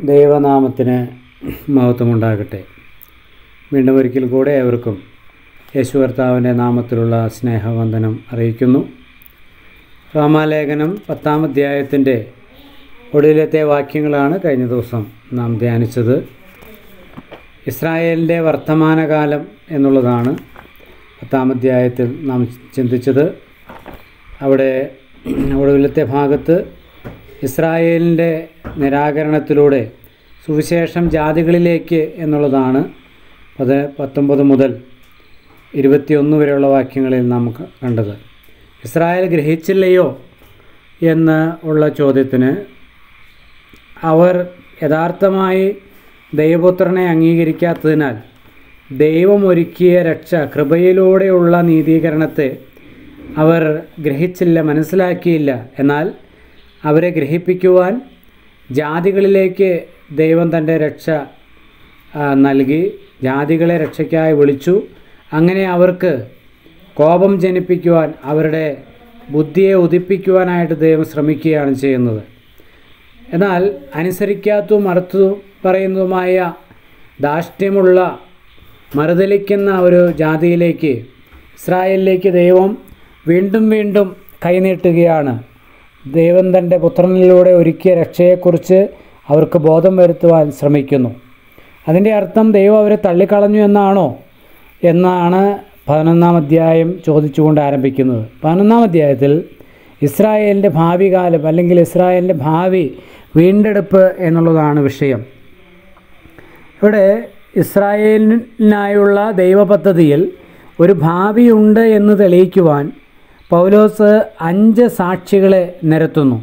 ദൈവനാമത്തിന് മഹത്വമുണ്ടാകട്ടെ വീണ്ടും ഒരിക്കൽ കൂടെ ഏവർക്കും യേശു കർത്താവിൻ്റെ നാമത്തിലുള്ള സ്നേഹവന്ദനം അറിയിക്കുന്നു റോമാലേഖനം പത്താം അധ്യായത്തിൻ്റെ ഒടുവിലത്തെ വാക്യങ്ങളാണ് കഴിഞ്ഞ ദിവസം നാം ധ്യാനിച്ചത് ഇസ്രായേലിൻ്റെ വർത്തമാനകാലം എന്നുള്ളതാണ് പത്താം അധ്യായത്തിൽ നാം ചിന്തിച്ചത് അവിടെ ഒടുവിലത്തെ ഭാഗത്ത് ഇസ്രായേലിൻ്റെ നിരാകരണത്തിലൂടെ സുവിശേഷം ജാതികളിലേക്ക് എന്നുള്ളതാണ് പത് പത്തൊമ്പത് മുതൽ ഇരുപത്തിയൊന്ന് വരെയുള്ള വാക്യങ്ങളിൽ നാം ക- കണ്ടത് ഇസ്രായേൽ ഗ്രഹിച്ചില്ലയോ എന്ന് ഉള്ള ചോദ്യത്തിന് അവർ യഥാർത്ഥമായി ദൈവപുത്രനെ അംഗീകരിക്കാത്തതിനാൽ ദൈവം ഒരുക്കിയ രക്ഷ കൃപയിലൂടെയുള്ള നീതീകരണത്തെ അവർ ഗ്രഹിച്ചില്ല മനസ്സിലാക്കിയില്ല എന്നാൽ അവരെ ഗ്രഹിപ്പിക്കുവാൻ ജാതികളിലേക്ക് ദൈവം തൻ്റെ രക്ഷ ആ, നൽകി ജാതികളെ രക്ഷയ്ക്കായി വിളിച്ചു അങ്ങനെ അവർക്ക് കോപം ജനിപ്പിക്കുവാൻ അവരുടെ ബുദ്ധിയെ ഉദിപ്പിക്കുവാനായിട്ട് ദൈവം ശ്രമിക്കുകയാണ് ചെയ്യുന്നത് എന്നാൽ അനുസരിക്കാത്തതും മറുത്തു പറയുന്നതുമായ ധാർഷ്ട്യമുള്ള മറുതലിക്കുന്ന ഒരു ജാതിയിലേക്ക് ഇസ്രായേലിലേക്ക് ദൈവം വീണ്ടും വീണ്ടും കൈനീട്ടുകയാണ് ദൈവം തൻ്റെ പുത്രനിലൂടെ ഒരുക്കിയ രക്ഷയെക്കുറിച്ച് അവർക്ക് ബോധം വരുത്തുവാൻ ശ്രമിക്കുന്നു അതിൻ്റെ അർത്ഥം ദൈവം അവരെ തള്ളിക്കളഞ്ഞു എന്നാണോ എന്നാണ് പതിനൊന്നാം അധ്യായം ചോദിച്ചുകൊണ്ട് ആരംഭിക്കുന്നത് പതിനൊന്നാം അധ്യായത്തിൽ ഇസ്രായേലിൻ്റെ ഭാവി കാലം അല്ലെങ്കിൽ ഇസ്രായേലിൻ്റെ ഭാവി വീണ്ടെടുപ്പ് എന്നുള്ളതാണ് വിഷയം ഇവിടെ ഇസ്രായേലിനായുള്ള ദൈവപദ്ധതിയിൽ ഒരു ഭാവിയുണ്ട് എന്ന് തെളിയിക്കുവാൻ പൗലോസ് അഞ്ച് സാക്ഷികളെ നിരത്തുന്നു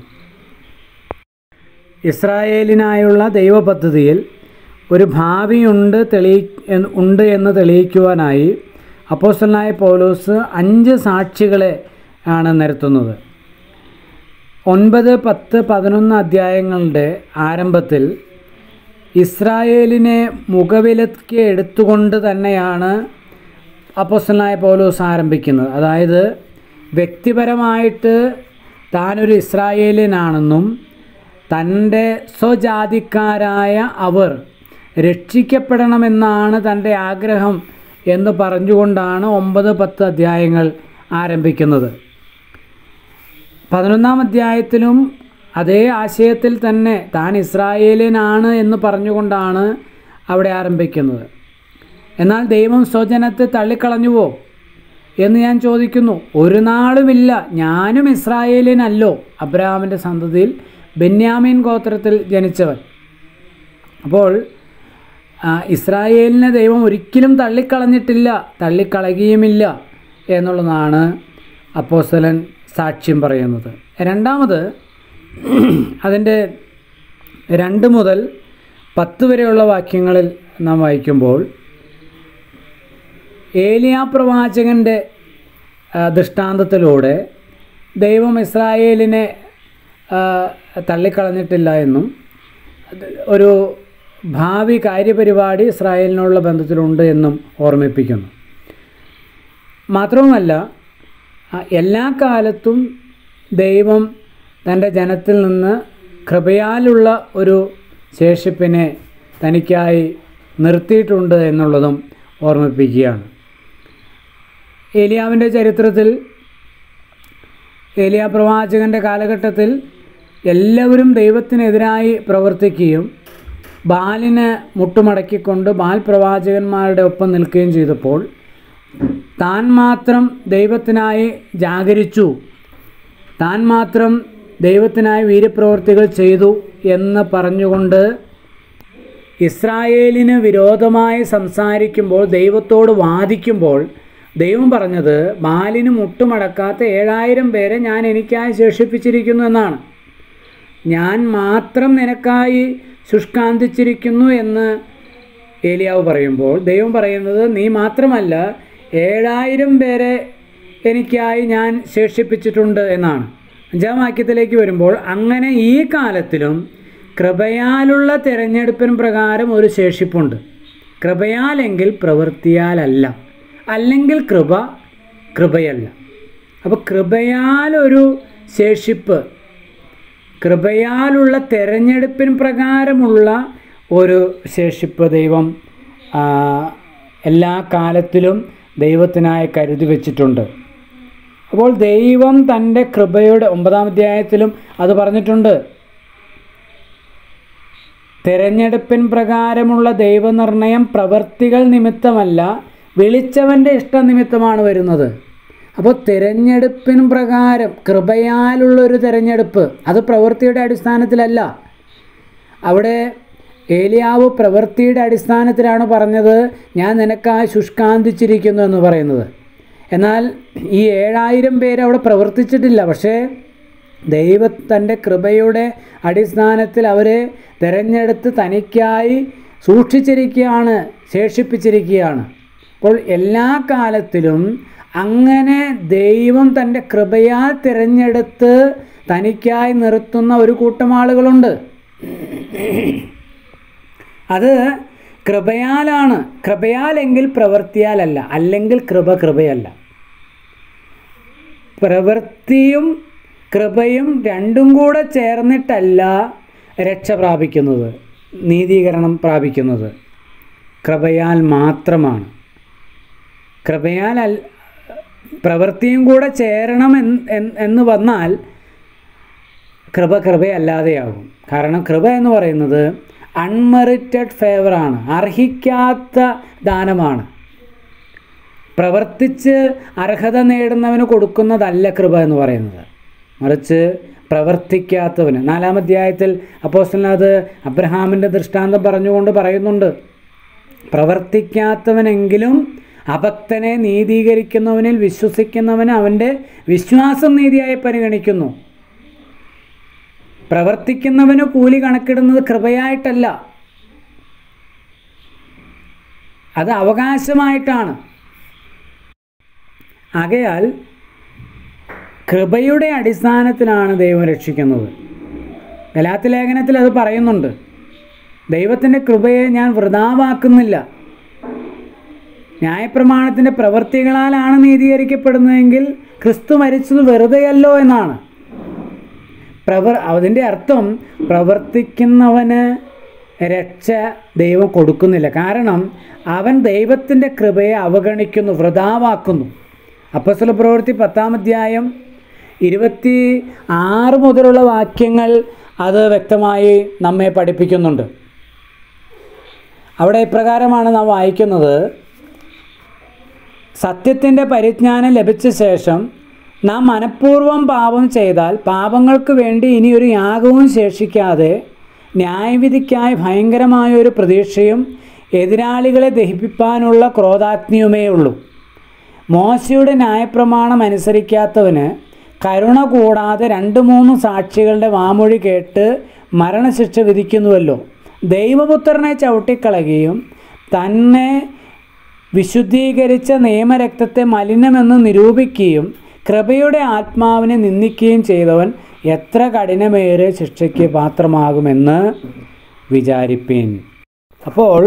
ഇസ്രായേലിനായുള്ള ദൈവപദ്ധതിയിൽ ഒരു ഭാവിയുണ്ട് തെളി എന്ന് ഉണ്ട് എന്ന് തെളിയിക്കുവാനായി അപ്പോസ്റ്റലായ പൗലോസ് അഞ്ച് സാക്ഷികളെ ആണ് നിരത്തുന്നത് ഒൻപത് പത്ത് പതിനൊന്ന് അധ്യായങ്ങളുടെ ആരംഭത്തിൽ ഇസ്രായേലിനെ മുഖവിലക്ക് എടുത്തുകൊണ്ട് തന്നെയാണ് അപ്പോസ്റ്റലായ പൗലോസ് ആരംഭിക്കുന്നത് അതായത് വ്യക്തിപരമായിട്ട് താനൊരു ഇസ്രായേലിനാണെന്നും തൻ്റെ സ്വജാതിക്കാരായ അവർ രക്ഷിക്കപ്പെടണമെന്നാണ് തൻ്റെ ആഗ്രഹം എന്ന് പറഞ്ഞുകൊണ്ടാണ് ഒമ്പത് പത്ത് അധ്യായങ്ങൾ ആരംഭിക്കുന്നത് പതിനൊന്നാം അധ്യായത്തിലും അതേ ആശയത്തിൽ തന്നെ താൻ ഇസ്രായേലിനാണ് എന്ന് പറഞ്ഞുകൊണ്ടാണ് അവിടെ ആരംഭിക്കുന്നത് എന്നാൽ ദൈവം സ്വജനത്തെ തള്ളിക്കളഞ്ഞുവോ എന്ന് ഞാൻ ചോദിക്കുന്നു ഒരു നാളുമില്ല ഞാനും ഇസ്രായേലിനല്ലോ അബ്രഹാമിൻ്റെ സന്തതിയിൽ ബെന്യാമീൻ ഗോത്രത്തിൽ ജനിച്ചവൻ അപ്പോൾ ആ, ഇസ്രായേലിനെ ദൈവം ഒരിക്കലും തള്ളിക്കളഞ്ഞിട്ടില്ല തള്ളിക്കളയുകയുമില്ല എന്നുള്ളതാണ് അപ്പോസ്തലൻ സാക്ഷ്യം പറയുന്നത് രണ്ടാമത് അതിൻ്റെ രണ്ട് മുതൽ പത്ത് വരെയുള്ള വാക്യങ്ങളിൽ നാം വായിക്കുമ്പോൾ ഏലിയ പ്രവാചകൻ്റെ ആ, ദൃഷ്ടാന്തത്തിലൂടെ ദൈവം ഇസ്രായേലിനെ ആ, തള്ളിക്കളഞ്ഞിട്ടില്ല എന്നും അത് ഒരു ഭാവി കാര്യപരിപാടി ഇസ്രായേലിനുള്ള ബന്ധത്തിലുണ്ട് എന്നും ഓർമ്മിപ്പിക്കുന്നു മാത്രവുമല്ല ആ, എല്ലാ കാലത്തും ദൈവം തൻ്റെ ജനത്തിൽ നിന്ന് കൃപയാലുള്ള ഒരു ശേഷിപ്പിനെ തനിക്കായി നിർത്തിയിട്ടുണ്ട് എന്നുള്ളതും ഓർമ്മിപ്പിക്കുകയാണ് ഏലിയാവിൻ്റെ ചരിത്രത്തിൽ ഏലിയ പ്രവാചകൻ്റെ കാലഘട്ടത്തിൽ എല്ലാവരും ദൈവത്തിനെതിരായി പ്രവർത്തിക്കുകയും ബാലിനെ മുട്ടുമടക്കിക്കൊണ്ട് ബാൽ പ്രവാചകന്മാരുടെ ഒപ്പം നിൽക്കുകയും ചെയ്തപ്പോൾ താൻ മാത്രം ദൈവത്തിനായി ജാഗരിച്ചു താൻ മാത്രം ദൈവത്തിനായി വീര്യപ്രവർത്തികൾ ചെയ്തു എന്ന് പറഞ്ഞുകൊണ്ട് ഇസ്രായേലിന് വിരോധമായി സംസാരിക്കുമ്പോൾ ദൈവത്തോട് വാദിക്കുമ്പോൾ ദൈവം പറഞ്ഞത് ബാലിന് മുട്ടുമടക്കാത്ത ഏഴായിരം പേരെ ഞാൻ എനിക്കായി ശേഷിപ്പിച്ചിരിക്കുന്നു എന്നാണ് ഞാൻ മാത്രം നിനക്കായി ശുഷ്കാന്തിച്ചിരിക്കുന്നു എന്ന് ഏലിയാവ് പറയുമ്പോൾ ദൈവം പറയുന്നത് നീ മാത്രമല്ല ഏഴായിരം പേരെ എനിക്കായി ഞാൻ ശേഷിപ്പിച്ചിട്ടുണ്ട് എന്നാണ് അഞ്ചാം വാക്യത്തിലേക്ക് വരുമ്പോൾ അങ്ങനെ ഈ കാലത്തിലും കൃപയാലുള്ള തിരഞ്ഞെടുപ്പിന് പ്രകാരം ഒരു ശേഷിപ്പുണ്ട് കൃപയാലെങ്കിൽ പ്രവൃത്തിയാലല്ല അല്ലെങ്കിൽ കൃപ കൃപയല്ല അപ്പോൾ കൃപയാലൊരു ശേഷിപ്പ് കൃപയാലുള്ള തെരഞ്ഞെടുപ്പിൻ പ്രകാരമുള്ള ഒരു ശേഷിപ്പ് ദൈവം ആ, എല്ലാ കാലത്തിലും ദൈവത്തിനായി കരുതി വച്ചിട്ടുണ്ട് അപ്പോൾ ദൈവം തൻ്റെ കൃപയുടെ ഒമ്പതാം അധ്യായത്തിലും അത് പറഞ്ഞിട്ടുണ്ട് തിരഞ്ഞെടുപ്പിൻ പ്രകാരമുള്ള ദൈവനിർണയം പ്രവർത്തികൾ നിമിത്തമല്ല വിളിച്ചവൻ്റെ ഇഷ്ടനിമിത്തമാണ് വരുന്നത് അപ്പോൾ തിരഞ്ഞെടുപ്പിൻ പ്രകാരം കൃപയാലുള്ളൊരു തിരഞ്ഞെടുപ്പ് അത് പ്രവൃത്തിയുടെ അടിസ്ഥാനത്തിലല്ല അവിടെ ഏലിയാവ് പ്രവൃത്തിയുടെ അടിസ്ഥാനത്തിലാണ് പറഞ്ഞത് ഞാൻ നിനക്കായി ശുഷ്കാന്തിച്ചിരിക്കുന്നു എന്ന് പറയുന്നത് എന്നാൽ ഈ ഏഴായിരം പേര് അവിടെ പ്രവർത്തിച്ചിട്ടില്ല പക്ഷേ ദൈവ തൻ്റെ കൃപയുടെ അടിസ്ഥാനത്തിൽ അവരെ തിരഞ്ഞെടുത്ത് തനിക്കായി സൂക്ഷിച്ചിരിക്കുകയാണ് ശേഷിപ്പിച്ചിരിക്കുകയാണ് അപ്പോൾ എല്ലാ കാലത്തിലും അങ്ങനെ ദൈവം തൻ്റെ കൃപയാൽ തിരഞ്ഞെടുത്ത് തനിക്കായി നിർത്തുന്ന ഒരു കൂട്ടം ആളുകളുണ്ട് അത് കൃപയാലാണ് കൃപയാലെങ്കിൽ പ്രവൃത്തിയാലല്ല അല്ലെങ്കിൽ കൃപ കൃപയല്ല പ്രവൃത്തിയും കൃപയും രണ്ടും കൂടെ ചേർന്നിട്ടല്ല രക്ഷ പ്രാപിക്കുന്നത് നീതീകരണം പ്രാപിക്കുന്നത് കൃപയാൽ മാത്രമാണ് കൃപയാൽ അൽ പ്രവൃത്തിയും കൂടെ ചേരണം എന്ന് എന്ന് എന്ന് വന്നാൽ കൃപ കൃപയല്ലാതെയാകും കാരണം കൃപ എന്ന് പറയുന്നത് അൺമെറിറ്റഡ് ഫേവറാണ് അർഹിക്കാത്ത ദാനമാണ് പ്രവർത്തിച്ച് അർഹത നേടുന്നവന് കൊടുക്കുന്നതല്ല കൃപ എന്ന് പറയുന്നത് മറിച്ച് പ്രവർത്തിക്കാത്തവന് നാലാം അധ്യായത്തിൽ അപ്പോസ്റ്റലത് അബ്രഹാമിൻ്റെ ദൃഷ്ടാന്തം പറഞ്ഞുകൊണ്ട് പറയുന്നുണ്ട് പ്രവർത്തിക്കാത്തവനെങ്കിലും അഭക്തനെ നീതീകരിക്കുന്നവനിൽ വിശ്വസിക്കുന്നവന് അവൻ്റെ വിശ്വാസം നീതിയായി പരിഗണിക്കുന്നു പ്രവർത്തിക്കുന്നവന് കൂലി കണക്കിടുന്നത് കൃപയായിട്ടല്ല അത് അവകാശമായിട്ടാണ് ആകയാൽ കൃപയുടെ അടിസ്ഥാനത്തിലാണ് ദൈവം രക്ഷിക്കുന്നത് ഗലാത്തി ലേഖനത്തിൽ അത് പറയുന്നുണ്ട് ദൈവത്തിൻ്റെ കൃപയെ ഞാൻ വൃതാവാക്കുന്നില്ല ന്യായപ്രമാണത്തിൻ്റെ പ്രവൃത്തികളാലാണ് നീതീകരിക്കപ്പെടുന്നതെങ്കിൽ ക്രിസ്തു മരിച്ചത് വെറുതെയല്ലോ എന്നാണ് പ്രവർ അതിൻ്റെ അർത്ഥം പ്രവർത്തിക്കുന്നവന് രക്ഷ ദൈവം കൊടുക്കുന്നില്ല കാരണം അവൻ ദൈവത്തിൻ്റെ കൃപയെ അവഗണിക്കുന്നു വൃതാവാക്കുന്നു അപ്പസ്വല പ്രവൃത്തി പത്താം അധ്യായം ഇരുപത്തി ആറ് മുതലുള്ള വാക്യങ്ങൾ അത് വ്യക്തമായി നമ്മെ പഠിപ്പിക്കുന്നുണ്ട് അവിടെ ഇപ്രകാരമാണ് നാം വായിക്കുന്നത് സത്യത്തിൻ്റെ പരിജ്ഞാനം ലഭിച്ച ശേഷം നാം മനഃപൂർവ്വം പാപം ചെയ്താൽ പാപങ്ങൾക്ക് വേണ്ടി ഇനി ഒരു യാഗവും ശേഷിക്കാതെ ന്യായവിധിക്കായി ഭയങ്കരമായ ഒരു പ്രതീക്ഷയും എതിരാളികളെ ദഹിപ്പിക്കാനുള്ള ക്രോധാഗ്നിയുമേ ഉള്ളൂ മോശയുടെ ന്യായപ്രമാണം അനുസരിക്കാത്തവന് കരുണ കൂടാതെ രണ്ട് മൂന്ന് സാക്ഷികളുടെ വാമൊഴി കേട്ട് മരണശിക്ഷ വിധിക്കുന്നുവല്ലോ ദൈവപുത്രനെ ചവിട്ടിക്കളയുകയും തന്നെ വിശുദ്ധീകരിച്ച നിയമരക്തത്തെ മലിനമെന്ന് നിരൂപിക്കുകയും കൃപയുടെ ആത്മാവിനെ നിന്ദിക്കുകയും ചെയ്തവൻ എത്ര കഠിനമേറെ ശിക്ഷയ്ക്ക് പാത്രമാകുമെന്ന് വിചാരിപ്പീൻ അപ്പോൾ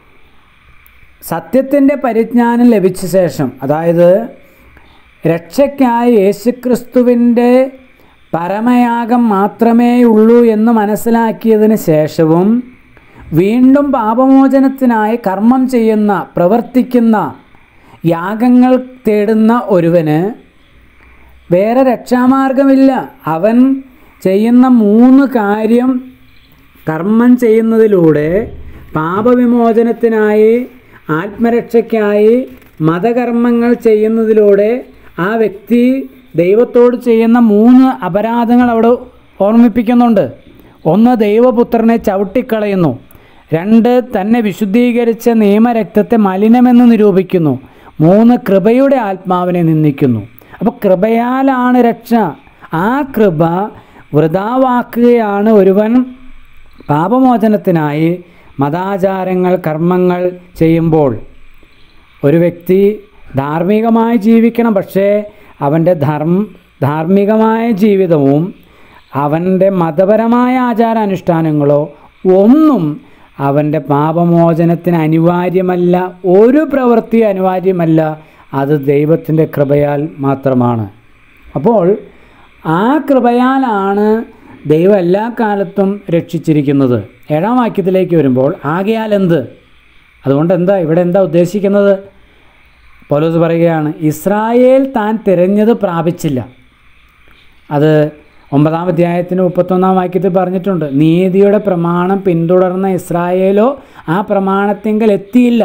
സത്യത്തിൻ്റെ പരിജ്ഞാനം ലഭിച്ച ശേഷം അതായത് രക്ഷയ്ക്കായി യേശുക്രിസ്തുവിൻ്റെ പരമയാഗം മാത്രമേ ഉള്ളൂ എന്ന് മനസ്സിലാക്കിയതിന് ശേഷവും വീണ്ടും പാപമോചനത്തിനായി കർമ്മം ചെയ്യുന്ന പ്രവർത്തിക്കുന്ന യാഗങ്ങൾ തേടുന്ന ഒരുവന് വേറെ രക്ഷാമാർഗമില്ല അവൻ ചെയ്യുന്ന മൂന്ന് കാര്യം കർമ്മം ചെയ്യുന്നതിലൂടെ പാപവിമോചനത്തിനായി ആത്മരക്ഷയ്ക്കായി മതകർമ്മങ്ങൾ ചെയ്യുന്നതിലൂടെ ആ വ്യക്തി ദൈവത്തോട് ചെയ്യുന്ന മൂന്ന് അപരാധങ്ങൾ അവിടെ ഓർമ്മിപ്പിക്കുന്നുണ്ട് ഒന്ന് ദൈവപുത്രനെ ചവിട്ടിക്കളയുന്നു രണ്ട് തന്നെ വിശുദ്ധീകരിച്ച നിയമരക്തത്തെ മലിനമെന്ന് നിരൂപിക്കുന്നു മൂന്ന് കൃപയുടെ ആത്മാവിനെ നിന്ദിക്കുന്നു അപ്പോൾ കൃപയാലാണ് രക്ഷ ആ കൃപ വൃതാവാക്കുകയാണ് ഒരുവൻ പാപമോചനത്തിനായി മതാചാരങ്ങൾ കർമ്മങ്ങൾ ചെയ്യുമ്പോൾ ഒരു വ്യക്തി ധാർമ്മികമായി ജീവിക്കണം പക്ഷേ അവൻ്റെ ധർമ്മ ധാർമ്മികമായ ജീവിതവും അവൻ്റെ മതപരമായ ആചാരാനുഷ്ഠാനങ്ങളോ ഒന്നും അവൻ്റെ പാപമോചനത്തിന് അനിവാര്യമല്ല ഒരു പ്രവൃത്തി അനിവാര്യമല്ല അത് ദൈവത്തിൻ്റെ കൃപയാൽ മാത്രമാണ് അപ്പോൾ ആ കൃപയാലാണ് ദൈവം എല്ലാ കാലത്തും രക്ഷിച്ചിരിക്കുന്നത് ഏഴാം വാക്യത്തിലേക്ക് വരുമ്പോൾ ആകയാൽ എന്ത് അതുകൊണ്ട് എന്താ ഇവിടെ എന്താ ഉദ്ദേശിക്കുന്നത് പൗലോസ് പറയുകയാണ് ഇസ്രായേൽ താൻ തിരഞ്ഞത് പ്രാപിച്ചില്ല അത് ഒമ്പതാം അധ്യായത്തിന് മുപ്പത്തൊന്നാം വാക്യത്തിൽ പറഞ്ഞിട്ടുണ്ട് നീതിയുടെ പ്രമാണം പിന്തുടർന്ന ഇസ്രായേലോ ആ പ്രമാണത്തിങ്കൽ എത്തിയില്ല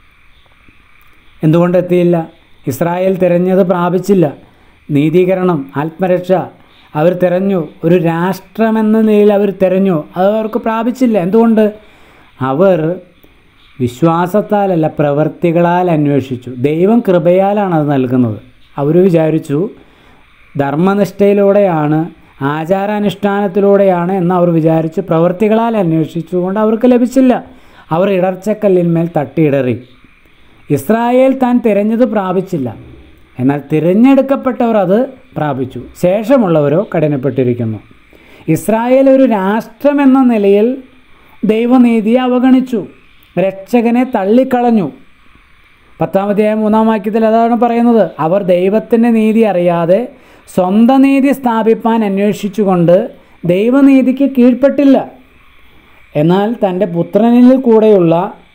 എന്തുകൊണ്ട് എത്തിയില്ല ഇസ്രായേൽ തിരഞ്ഞത് പ്രാപിച്ചില്ല നീതീകരണം ആത്മരക്ഷ അവർ തിരഞ്ഞു ഒരു രാഷ്ട്രമെന്ന നിലയിൽ അവർ തിരഞ്ഞു അത് അവർക്ക് പ്രാപിച്ചില്ല എന്തുകൊണ്ട് അവർ വിശ്വാസത്താലല്ല പ്രവൃത്തികളാൽ അന്വേഷിച്ചു ദൈവം കൃപയാലാണ് അത് നൽകുന്നത് അവർ വിചാരിച്ചു ധർമ്മനിഷ്ഠയിലൂടെയാണ് ആചാരാനുഷ്ഠാനത്തിലൂടെയാണ് എന്ന് അവർ വിചാരിച്ചു പ്രവൃത്തികളാൽ അന്വേഷിച്ചുകൊണ്ട് അവർക്ക് ലഭിച്ചില്ല അവർ ഇടർച്ചക്കല്ലിന്മേൽ തട്ടിയിടറി ഇസ്രായേൽ താൻ തിരഞ്ഞത് പ്രാപിച്ചില്ല എന്നാൽ തിരഞ്ഞെടുക്കപ്പെട്ടവർ അത് പ്രാപിച്ചു ശേഷമുള്ളവരോ കഠിനപ്പെട്ടിരിക്കുന്നു ഇസ്രായേൽ ഒരു രാഷ്ട്രമെന്ന നിലയിൽ ദൈവനീതിയെ അവഗണിച്ചു രക്ഷകനെ തള്ളിക്കളഞ്ഞു പത്താമധ്യായ മൂന്നാം വാക്യത്തിൽ അതാണ് പറയുന്നത് അവർ ദൈവത്തിൻ്റെ നീതി അറിയാതെ സ്വന്തം നീതി സ്ഥാപിപ്പാൻ അന്വേഷിച്ചുകൊണ്ട് ദൈവനീതിക്ക് കീഴ്പ്പെട്ടില്ല എന്നാൽ തൻ്റെ പുത്രനിൽ കൂടെയുള്ള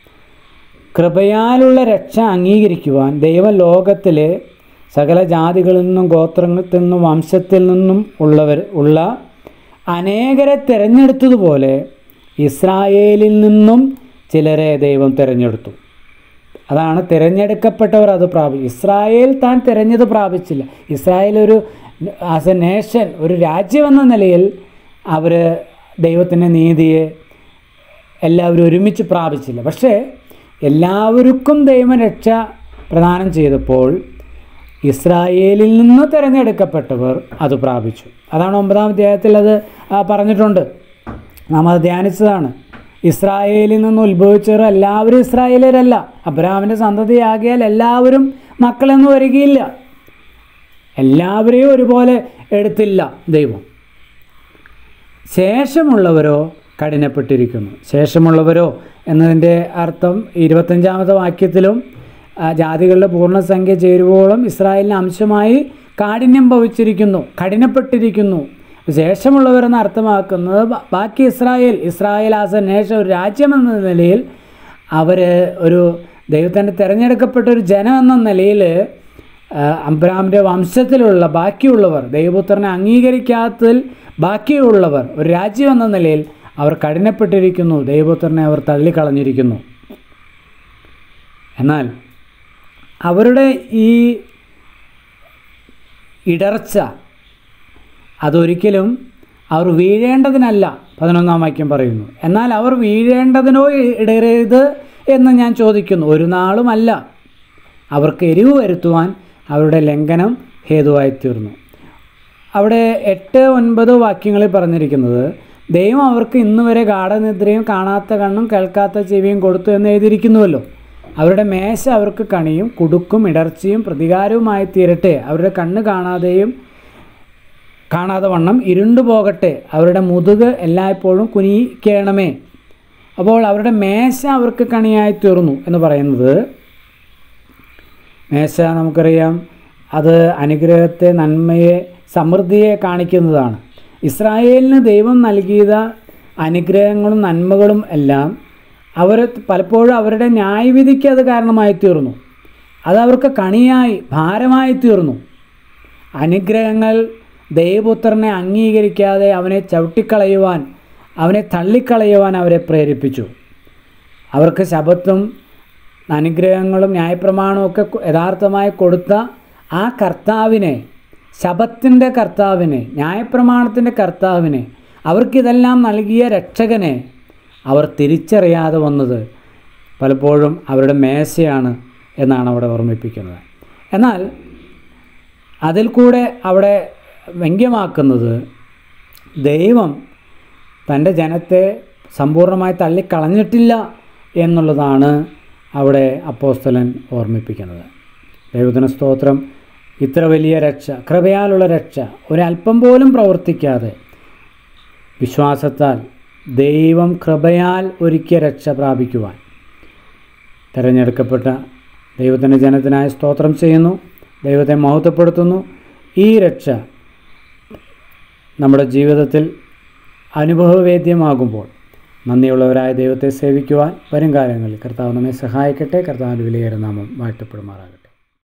കൃപയാലുള്ള രക്ഷ അംഗീകരിക്കുവാൻ ദൈവം ലോകത്തിലെ സകല ജാതികളിൽ നിന്നും ഗോത്രത്തിൽ നിന്നും വംശത്തിൽ നിന്നും ഉള്ളവർ ഉള്ള അനേകരെ തിരഞ്ഞെടുത്തതുപോലെ ഇസ്രായേലിൽ നിന്നും ചിലരെ ദൈവം തിരഞ്ഞെടുത്തു അതാണ് തിരഞ്ഞെടുക്കപ്പെട്ടവർ അത് പ്രാപിച്ചു ഇസ്രായേൽ താൻ തിരഞ്ഞത് പ്രാപിച്ചില്ല ഇസ്രായേൽ ഒരു ആസ് എ നേഷൻ ഒരു രാജ്യമെന്ന നിലയിൽ അവർ ദൈവത്തിൻ്റെ നീതിയെ എല്ലാവരും ഒരുമിച്ച് പ്രാപിച്ചില്ല പക്ഷേ എല്ലാവർക്കും ദൈവരക്ഷ പ്രദാനം ചെയ്തപ്പോൾ ഇസ്രായേലിൽ നിന്ന് തിരഞ്ഞെടുക്കപ്പെട്ടവർ അത് പ്രാപിച്ചു അതാണ് ഒമ്പതാം അധ്യായത്തിൽ അത് ആ, പറഞ്ഞിട്ടുണ്ട് നാം അത് ധ്യാനിച്ചതാണ് ഇസ്രായേലിൽ നിന്ന് ഉത്ഭവിച്ചവർ എല്ലാവരും ഇസ്രായേലരല്ല അബ്രാമിൻ്റെ സന്തതിയാകിയാൽ എല്ലാവരും മക്കളെന്ന് വരികയില്ല എല്ലാവരെയും ഒരുപോലെ എടുത്തില്ല ദൈവം ശേഷമുള്ളവരോ കഠിനപ്പെട്ടിരിക്കുന്നു ശേഷമുള്ളവരോ എന്നതിൻ്റെ അർത്ഥം ഇരുപത്തഞ്ചാമത്തെ വാക്യത്തിലും ആ, ജാതികളുടെ പൂർണ്ണസംഖ്യ ചേരുവോളം ഇസ്രായേലിന് അംശമായി കാഠിന്യം ഭവിച്ചിരിക്കുന്നു കഠിനപ്പെട്ടിരിക്കുന്നു ശേഷമുള്ളവരെന്ന് അർത്ഥമാക്കുന്നത് ബ- ബാക്കി Israel Israel as a nation ഒരു രാജ്യമെന്ന നിലയിൽ അവർ ഒരു ദൈവത്തിൻ്റെ തിരഞ്ഞെടുക്കപ്പെട്ട ഒരു ജനം എന്ന നിലയിൽ അബ്രാമിൻ്റെ വംശത്തിലുള്ള ബാക്കിയുള്ളവർ ദൈവപുത്രനെ അംഗീകരിക്കാത്തതിൽ ബാക്കിയുള്ളവർ ഒരു രാജ്യം എന്ന നിലയിൽ അവർ കഠിനപ്പെട്ടിരിക്കുന്നു ദൈവപുത്രനെ അവർ തള്ളിക്കളഞ്ഞിരിക്കുന്നു എന്നാൽ അവരുടെ ഈ ഇടർച്ച അതൊരിക്കലും അവർ വീഴേണ്ടതിനല്ല പതിനൊന്നാം വാക്യം പറയുന്നു എന്നാൽ അവർ വീഴേണ്ടതിനോ ഇടരുത് എന്ന് ഞാൻ ചോദിക്കുന്നു ഒരു നാളുമല്ല അവർക്ക് എരിവ് വരുത്തുവാൻ അവരുടെ ലംഘനം ഹേതുവായി തീർന്നു അവിടെ എട്ട് ഒൻപത് വാക്യങ്ങളിൽ പറഞ്ഞിരിക്കുന്നത് ദൈവം അവർക്ക് ഇന്ന് വരെ ഗാഠനിദ്രയും കാണാത്ത കണ്ണും കേൾക്കാത്ത ചെവിയും കൊടുത്തു എന്ന് എഴുതിയിരിക്കുന്നുവല്ലോ അവരുടെ മേശ അവർക്ക് കണിയും കുടുക്കും ഇടർച്ചയും പ്രതികാരവുമായി തീരട്ടെ അവരുടെ കണ്ണ് കാണാതെയും കാണാതെ വണ്ണം ഇരുണ്ടു പോകട്ടെ അവരുടെ മുതുക് എല്ലായ്പ്പോഴും കുനിക്കണമേ അപ്പോൾ അവരുടെ മേശ അവർക്ക് കണിയായി തീർന്നു എന്ന് പറയുന്നത് മേശ നമുക്കറിയാം അത് അനുഗ്രഹത്തെ നന്മയെ സമൃദ്ധിയെ കാണിക്കുന്നതാണ് ഇസ്രായേലിന് ദൈവം നൽകിയ അനുഗ്രഹങ്ങളും നന്മകളും എല്ലാം അവർ പലപ്പോഴും അവരുടെ ന്യായവിധിക്ക് അത് കാരണമായി തീർന്നു അത് അവർക്ക് കണിയായി ഭാരമായി തീർന്നു അനുഗ്രഹങ്ങൾ ദൈവപുത്രനെ അംഗീകരിക്കാതെ അവനെ ചവിട്ടിക്കളയുവാൻ അവനെ തള്ളിക്കളയുവാൻ അവരെ പ്രേരിപ്പിച്ചു അവർക്ക് ശബത്തും അനുഗ്രഹങ്ങളും ന്യായപ്രമാണവും ഒക്കെ കൊ- യഥാർത്ഥമായി കൊടുത്ത ആ കർത്താവിനെ ശബത്തിൻ്റെ കർത്താവിനെ ന്യായപ്രമാണത്തിൻ്റെ കർത്താവിനെ അവർക്കിതെല്ലാം നൽകിയ രക്ഷകനെ അവർ തിരിച്ചറിയാതെ വന്നത് പലപ്പോഴും അവരുടെ മേശയാണ് എന്നാണ് അവിടെ ഓർമ്മിപ്പിക്കുന്നത് എന്നാൽ അതിൽ കൂടെ അവിടെ വ്യംഗ്യമാക്കുന്നത് ദൈവം തൻ്റെ ജനത്തെ സമ്പൂർണ്ണമായി തള്ളിക്കളഞ്ഞിട്ടില്ല എന്നുള്ളതാണ് അവിടെ അപ്പോസ്തലൻ ഓർമ്മിപ്പിക്കുന്നത് ദൈവത്തിന് സ്തോത്രം ഇത്ര വലിയ രക്ഷ കൃപയാലുള്ള രക്ഷ ഒരല്പം പോലും പ്രവർത്തിക്കാതെ വിശ്വാസത്താൽ ദൈവം കൃപയാൽ ഒരുക്കിയ രക്ഷ പ്രാപിക്കുവാൻ തിരഞ്ഞെടുക്കപ്പെട്ട ദൈവത്തിൻ്റെ ജനത്തിനായി സ്തോത്രം ചെയ്യുന്നു ദൈവത്തെ മഹത്വപ്പെടുത്തുന്നു ഈ രക്ഷ നമ്മുടെ ജീവിതത്തിൽ അനുഭവവേദ്യമാകുമ്പോൾ നന്ദിയുള്ളവരായ ദൈവത്തെ സേവിക്കുവാൻ വരും കാലങ്ങളിൽ കർത്താവ് നമ്മെ സഹായിക്കട്ടെ കർത്താവിൻ്റെ വിലയേറെ നാമം വാഴ്ത്തപ്പെടുമാറാകട്ടെ